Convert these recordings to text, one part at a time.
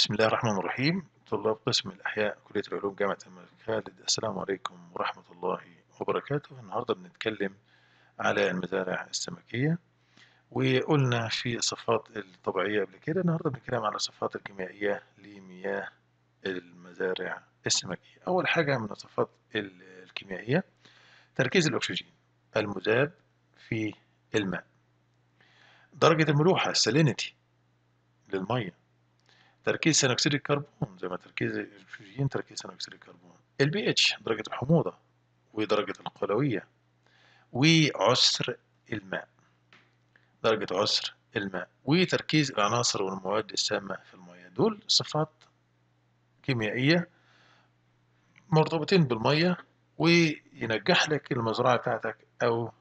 بسم الله الرحمن الرحيم طلاب قسم الأحياء كلية العلوم جامعة الملك خالد السلام عليكم ورحمة الله وبركاته النهاردة بنتكلم على المزارع السمكية وقلنا في الصفات الطبيعية قبل كده النهاردة بنتكلم على الصفات الكيميائية لمياه المزارع السمكية أول حاجة من الصفات الكيميائية تركيز الأكسجين المذاب في الماء درجة الملوحة السالينيتي للمية تركيز ثاني اكسيد الكربون زي ما تركيز الاكسجين تركيز ثاني اكسيد الكربون البي اتش درجه الحموضه ودرجه القلويه وعسر الماء درجه عسر الماء وتركيز العناصر والمواد السامه في المياه دول صفات كيميائيه مرتبطين بالميه وينجح لك المزرعه بتاعتك او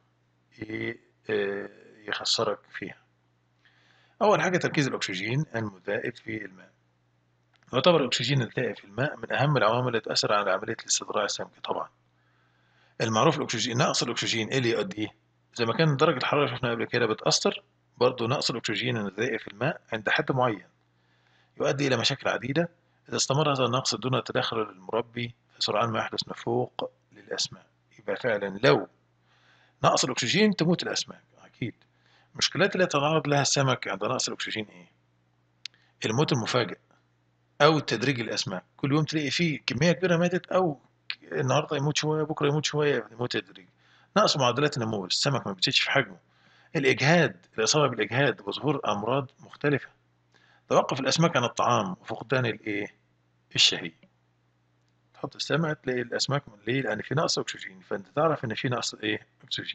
يخسرك فيها أول حاجة تركيز الأكسجين المذائب في الماء يعتبر الأكسجين الذائب في الماء من أهم العوامل اللي تؤثر على عملية الاستزراع السمكي طبعا المعروف الأكسجين نقص الأكسجين إيه اللي يؤديه زي ما كان درجة الحرارة شفنا قبل كده بتأثر برضه نقص الأكسجين الذائب في الماء عند حد معين يؤدي إلى مشاكل عديدة إذا استمر هذا النقص دون تدخل المربي فسرعان ما يحدث نفوق للأسماك يبقى فعلا لو نقص الأكسجين تموت الأسماك أكيد المشكلات اللي يتعرض لها السمك عند نقص الأكسجين إيه؟ الموت المفاجئ أو تدريج الأسماك كل يوم تلاقي فيه كمية كبيرة ماتت أو النهاردة يموت شوية بكرة يموت شوية يموت تدريج نقص معدلات النمو السمك ما بتزيدش في حجمه الإجهاد الإصابة بالإجهاد وظهور أمراض مختلفة توقف الأسماك عن الطعام وفقدان الإيه؟ الشهية تحط السمك تلاقي الأسماك من ليه؟ لأن في نقص أكسجين فأنت تعرف إن في نقص إيه؟ أكسجين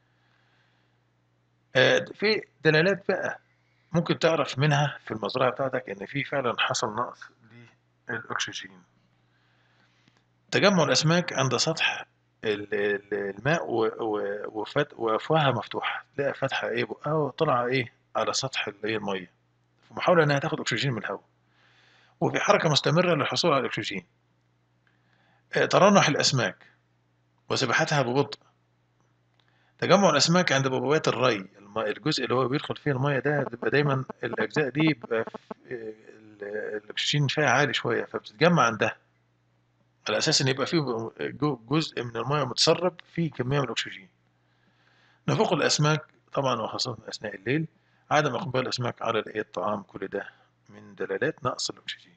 في دلالات بقى ممكن تعرف منها في المزرعة بتاعتك إن في فعلا حصل نقص للأكسجين تجمع الأسماك عند سطح الماء وأفواهها مفتوحة تلاقي فتحة إيه بقها وطلع إيه على سطح اللي هي المية في محاولة إنها تاخد أكسجين من الهواء وفي حركة مستمرة للحصول على الأكسجين ترنح الأسماك وسباحتها ببطء تجمع الأسماك عند بوابات الري الجزء اللي هو بيدخل فيه المية ده بيبقى دايما الأجزاء دي بيبقى الأكسجين فيها عالي شوية فبتتجمع عندها على أساس إن يبقى فيه جزء من المية متسرب فيه كمية من الأكسجين نفوق الأسماك طبعا وخاصة أثناء الليل عدم إقبال الأسماك على الطعام كل ده من دلالات نقص الأكسجين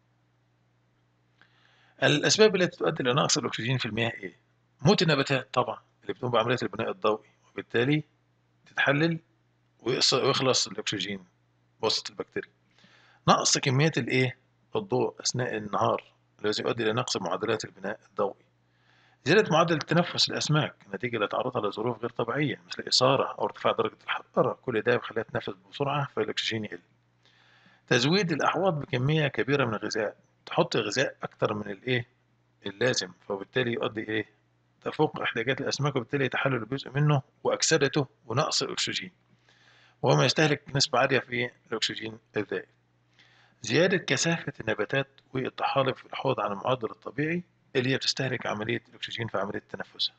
الأسباب التي تؤدي إلى نقص الأكسجين في المياه إيه؟ موت النباتات طبعا اللي بتقوم بعملية البناء الضوئي وبالتالي تتحلل ويخلص الأكسجين بواسطة البكتيريا نقص كميات الإيه؟ الضوء أثناء النهار الذي يؤدي إلى نقص معدلات البناء الضوئي زيادة معدل التنفس للأسماك نتيجة لتعرضها لظروف غير طبيعية مثل إثارة أو ارتفاع درجة الحرارة كل ده بيخليها تنفس بسرعة فالأكسجين يقل تزويد الأحواض بكمية كبيرة من الغذاء تحط غذاء أكتر من الإيه؟ اللازم فبالتالي يؤدي إيه؟ تفوق احتياجات الأسماك وبالتالي يتحلل جزء منه وأكسدته ونقص الأكسجين وهو ما يستهلك نسبة عالية في الأكسجين الذائب زيادة كثافة النباتات والطحالب في الحوض عن المعدل الطبيعي اللي هي بتستهلك عملية الأكسجين في عملية التنفس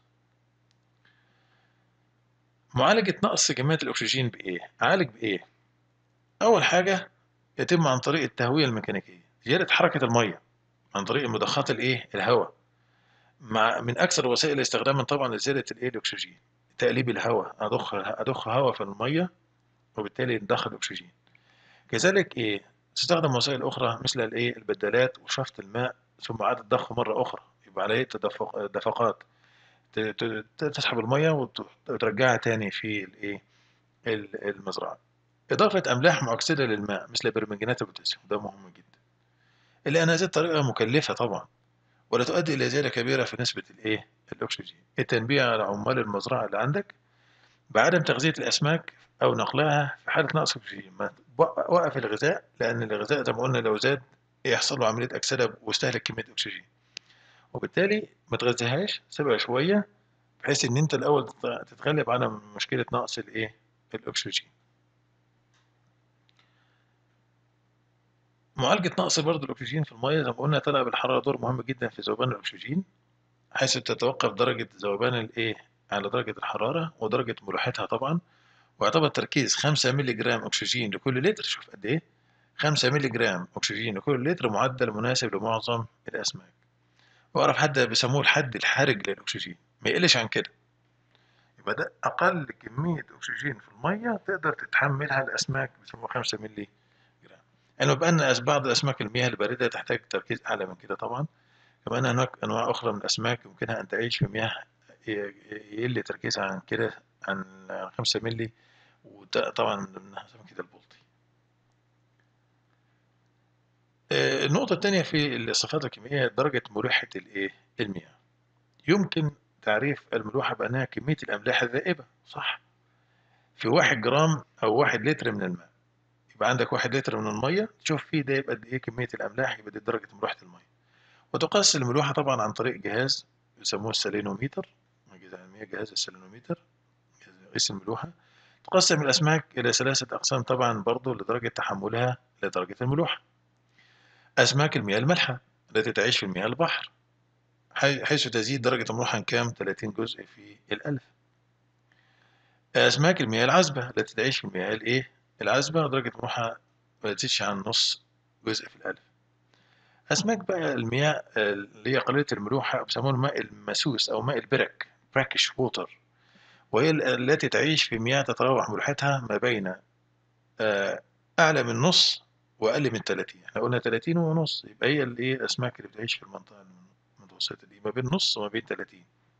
معالجة نقص كمية الأكسجين بإيه؟ أعالج بإيه؟ أول حاجة يتم عن طريق التهوية الميكانيكية زيادة حركة المية عن طريق مضخات الإيه؟ الهواء مع من اكثر وسائل استخداما طبعا لزياده الايه الاكسجين تقليب الهواء اضخ اضخ هواء في الميه وبالتالي ندخل اكسجين كذلك ايه تستخدم وسائل اخرى مثل الايه البدالات وشفط الماء ثم اعاده ضخه مره اخرى يبقى عليه تدفق دفقات تسحب الميه وترجعها تاني في الايه المزرعه اضافه املاح مؤكسده للماء مثل برمنجانات البوتاسيوم ده مهم جدا لان هذه الطريقه مكلفه طبعا ولا تؤدي إلى زيادة كبيرة في نسبة الإيه؟ الأكسجين. التنبيه على عمال المزرعة اللي عندك بعدم تغذية الأسماك أو نقلها في حالة نقص أكسجين، وقف الغذاء لأن الغذاء زي ما قلنا لو زاد يحصل له عملية أكسدة ويستهلك كمية أكسجين. وبالتالي ما تغذيهاش سيبها شوية بحيث إن أنت الأول تتغلب على مشكلة نقص الإيه؟ الأكسجين. معالجة نقص برضه الأكسجين في المية زي ما قلنا تلعب الحرارة دور مهم جدا في ذوبان الأكسجين حيث تتوقف درجة ذوبان الإيه على درجة الحرارة ودرجة ملوحتها طبعا ويعتبر تركيز 5 مللي جرام أكسجين لكل لتر شوف قد إيه 5 مللي جرام أكسجين لكل لتر معدل مناسب لمعظم الأسماك وأعرف حد بيسموه الحد الحرج للأكسجين ما يقلش عن كده يبقى ده أقل كمية أكسجين في المية تقدر تتحملها الأسماك بيسموها 5 مللي جرام يعني بقى أن بعض الأسماك المياه الباردة تحتاج تركيز أعلى من كده طبعا كمان هناك أنواع أخرى من الأسماك يمكنها أن تعيش في مياه يقل تركيزها عن كده عن 5 مللي وطبعا من ضمنها سمكة البلطي النقطة الثانية في الصفات الكيميائية درجة ملوحة الإيه؟ المياه. يمكن تعريف الملوحة بأنها كمية الأملاح الذائبة، صح؟ في واحد جرام أو واحد لتر من الماء. يبقى عندك واحد لتر من المية تشوف فيه ده يبقى قد إيه كمية الأملاح يبقى دي درجة ملوحة المية. وتقاس الملوحة طبعا عن طريق جهاز يسموه السالينوميتر جهاز السالينوميتر قياس الملوحة. تقسم الأسماك إلى ثلاثة أقسام طبعا برضه لدرجة تحملها لدرجة الملوحة. أسماك المياه المالحة التي تعيش في المياه البحر حيث تزيد درجة الملوحة عن كام 30 جزء في الألف أسماك المياه العذبة التي تعيش في المياه الإيه العذبة درجة الملوحة ما تزيدش عن نص جزء في الألف أسماك بقى المياه اللي هي قليلة الملوحة بيسموها الماء المسوس أو ماء البرك براكش ووتر وهي التي تعيش في مياه تتراوح ملوحتها ما بين أعلى من نص واقل من 30 احنا قلنا 30 ونص يبقى هي الايه الاسماك اللي بتعيش في المنطقه المتوسطه دي ما بين نص وما بين 30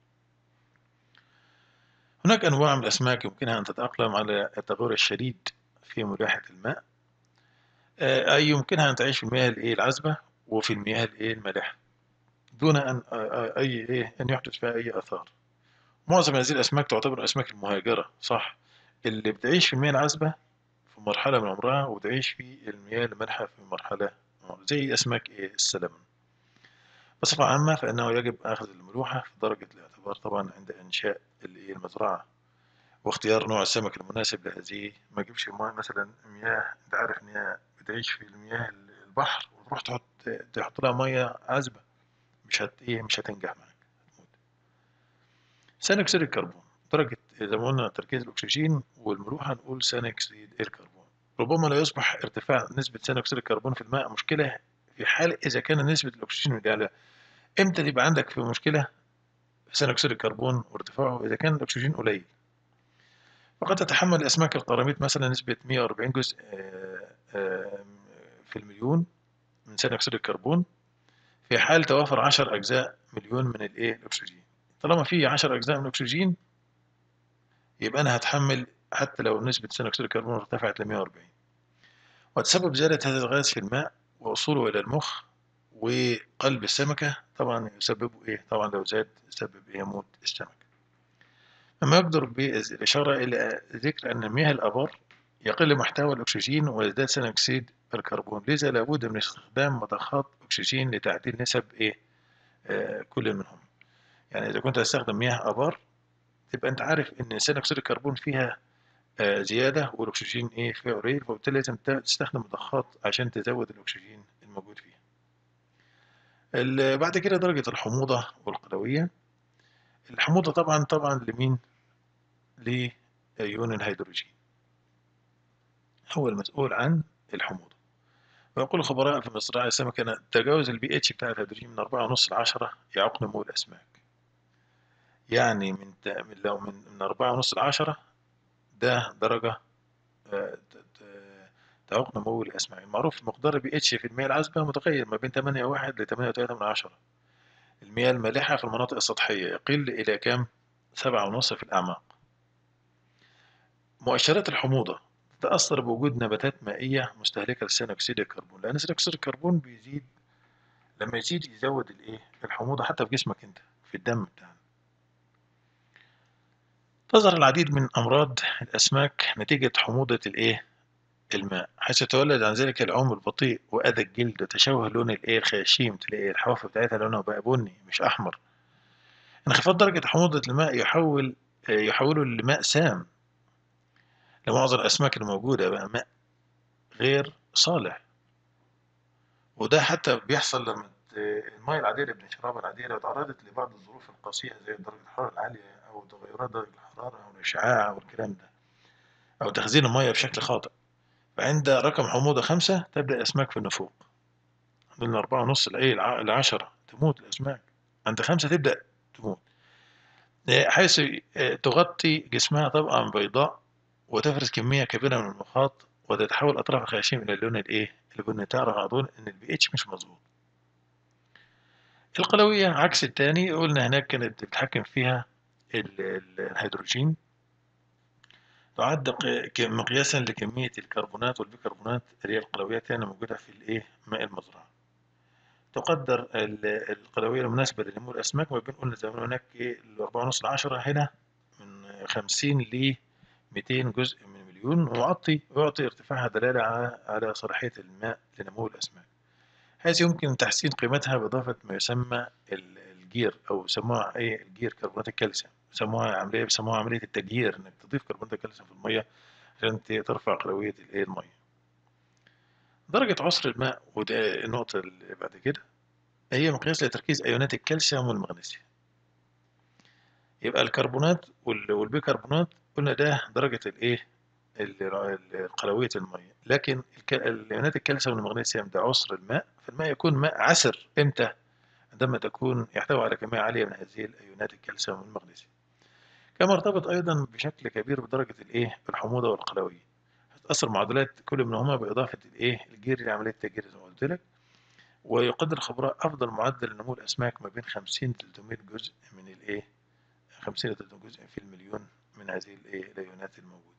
هناك انواع من الاسماك يمكنها ان تتاقلم على التغير الشديد في ملاحه الماء اي يمكنها ان تعيش في المياه الايه العذبه وفي المياه الايه المالحه دون ان اي ايه ان يحدث فيها اي اثار معظم هذه الاسماك تعتبر الاسماك المهاجره صح اللي بتعيش في المياه العذبه في مرحلة من عمرها وتعيش في المياه المالحة في مرحلة زي أسماك إيه السلمون بصفة عامة فإنه يجب أخذ الملوحة في درجة الاعتبار طبعا عند إنشاء المزرعة واختيار نوع السمك المناسب لهذه ما تجيبش مثلا مياه أنت عارف إن هي بتعيش في المياه البحر وتروح تحط تحط لها مية عذبة مش هت إيه مش هتنجح معاك هتموت ثاني أكسيد الكربون درجة زي ما قلنا تركيز الأكسجين والملوحة نقول ثاني أكسيد الكربون ربما لا يصبح ارتفاع نسبة ثاني أكسيد الكربون في الماء مشكلة في حال إذا كان نسبة الأكسجين أعلى إمتى يبقى عندك في مشكلة في ثاني أكسيد الكربون وارتفاعه إذا كان الأكسجين قليل فقد تتحمل الأسماك القراميط مثلا نسبة 140 جزء في المليون من ثاني أكسيد الكربون في حال توافر 10 أجزاء مليون من الإيه الأكسجين طالما في 10 أجزاء من الأكسجين يبقى أنا هتحمل حتى لو نسبة ثاني أكسيد الكربون ارتفعت ل 140 وتسبب زيادة هذا الغاز في الماء ووصوله إلى المخ وقلب السمكة طبعا يسببه إيه؟ طبعا لو زاد يسبب إيه يموت السمك مما يقدر بالإشارة إلى ذكر أن مياه الآبار يقل محتوى الأكسجين ويزداد ثاني أكسيد الكربون لذا لابد من استخدام مضخات أكسجين لتعديل نسب إيه؟ آه كل منهم يعني إذا كنت هتستخدم مياه آبار تبقى أنت عارف إن ثاني أكسيد الكربون فيها آه زيادة والأكسجين إيه فيها قليل فبالتالي لازم تستخدم مضخات عشان تزود الأكسجين الموجود فيها. بعد كده درجة الحموضة والقلوية الحموضة طبعا طبعا لمين؟ لأيون الهيدروجين هو المسؤول عن الحموضة ويقول الخبراء في مزرعة السمك أن تجاوز البي اتش بتاع الهيدروجين من أربعة ونص لعشرة يعوق نمو الأسماك يعني من لو من من أربعة ونص لعشرة ده درجة تعوق نمو الأسماك المعروف مقدار البي اتش في المياه العذبة متغير ما بين 8.1 ل 8.3 من عشرة المياه المالحة في المناطق السطحية يقل إلى كام؟ سبعة ونص في الأعماق مؤشرات الحموضة تتأثر بوجود نباتات مائية مستهلكة لثاني أكسيد الكربون لأن ثاني أكسيد الكربون بيزيد لما يزيد يزود الإيه؟ الحموضة حتى في جسمك أنت في الدم بتاعنا تظهر العديد من أمراض الأسماك نتيجة حموضة الإيه؟ الماء حيث يتولد عن ذلك العوم البطيء وأذى الجلد وتشوه لون الإيه الخياشيم تلاقي الحواف بتاعتها لونها بقى بني مش أحمر انخفاض درجة حموضة الماء يحول يحوله لماء سام لمعظم الأسماك الموجودة بقى ماء غير صالح وده حتى بيحصل لما المية العادية اللي بنشربها العادية لو تعرضت لبعض الظروف القاسية زي درجة الحرارة العالية أو تغيرات درجة الحرارة أو الإشعاع أو الكلام ده أو تخزين المية بشكل خاطئ فعند رقم حموضة خمسة تبدأ الأسماك في النفوق عندنا أربعة ونص الإيه العشرة تموت الأسماك عند خمسة تبدأ تموت حيث تغطي جسمها طبقة بيضاء وتفرز كمية كبيرة من المخاط وتتحول أطراف الخياشيم إلى اللون الإيه البني تعرف على طول إن البي اتش مش مظبوط القلوية عكس التاني قلنا هناك كانت بتتحكم فيها الهيدروجين تعد مقياسا لكمية الكربونات والبيكربونات اللي هي القلويات يعني موجودة في الإيه ماء المزرعة تقدر القلوية المناسبة لنمو الأسماك ما بين قلنا زمان هناك الأربعة ونص العشرة هنا من خمسين ل ميتين جزء من مليون ويعطي ويعطي ارتفاعها دلالة على صلاحية الماء لنمو الأسماك حيث يمكن تحسين قيمتها بإضافة ما يسمى الجير أو يسموها إيه الجير كربونات الكالسيوم يسموها عملية بيسموها عملية التجيير إنك تضيف كربونات الكالسيوم في المية عشان ترفع قلوية الإيه المية. درجة عسر الماء وده النقطة اللي بعد كده هي مقياس لتركيز أيونات الكالسيوم والمغنيسيوم. يبقى الكربونات والبيكربونات قلنا ده درجة الإيه قلوية المية لكن الأيونات الكالسيوم والمغنيسيوم ده عسر الماء فالماء يكون ماء عسر إمتى؟ عندما تكون يحتوي على كمية عالية من هذه الأيونات الكالسيوم والمغنيسيوم كما ارتبط أيضا بشكل كبير بدرجة الإيه الحموضة والقلوية هتأثر معادلات كل منهما بإضافة الإيه الجير لعملية التجير زي ما قلت لك ويقدر الخبراء أفضل معدل لنمو الأسماك ما بين 50 ل 300 جزء من الإيه 50 ل 300 جزء في المليون من هذه الإيه الأيونات الموجودة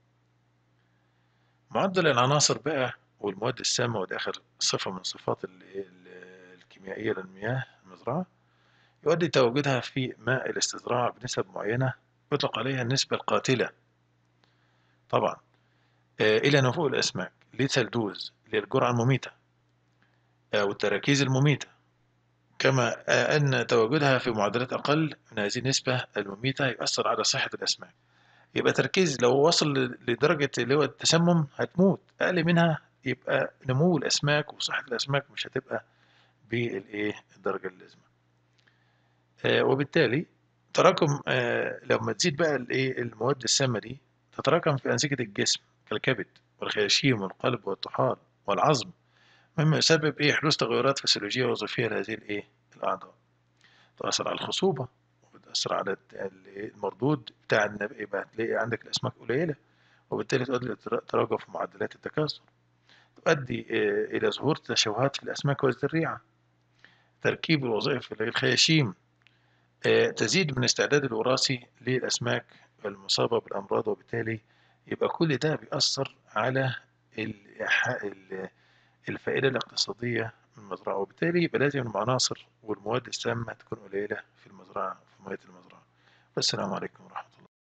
معدل العناصر بقى والمواد السامة وده آخر صفة من صفات الكيميائية للمياه المزرعة يؤدي تواجدها في ماء الاستزراع بنسب معينة يطلق عليها النسبة القاتلة طبعا إلى نفوق الأسماك ليثال دوز اللي هي الجرعة المميتة أو التراكيز المميتة كما أن تواجدها في معدلات أقل من هذه النسبة المميتة يؤثر على صحة الأسماك يبقى تركيز لو وصل لدرجة اللي هو التسمم هتموت أقل منها يبقى نمو الأسماك وصحة الأسماك مش هتبقى بالإيه الدرجة اللازمة آه وبالتالي تراكم آه لما تزيد بقى الإيه المواد السامة دي تتراكم في أنسجة الجسم كالكبد والخياشيم والقلب والطحال والعظم مما يسبب إيه حدوث تغيرات فسيولوجية وظيفية لهذه الإيه الأعضاء تؤثر على الخصوبة وبتأثر على المردود بتاع النبات يبقى هتلاقي عندك الأسماك قليلة وبالتالي تؤدي لتراجع في معدلات التكاثر تؤدي إلى ظهور تشوهات في الأسماك والذريعة تركيب الوظائف الخياشيم تزيد من الاستعداد الوراثي للأسماك المصابة بالأمراض وبالتالي يبقى كل ده بيأثر على الفائدة الاقتصادية من المزرعة وبالتالي يبقى لازم العناصر والمواد السامة تكون قليلة في المزرعة في مياه المزرعة والسلام عليكم ورحمة الله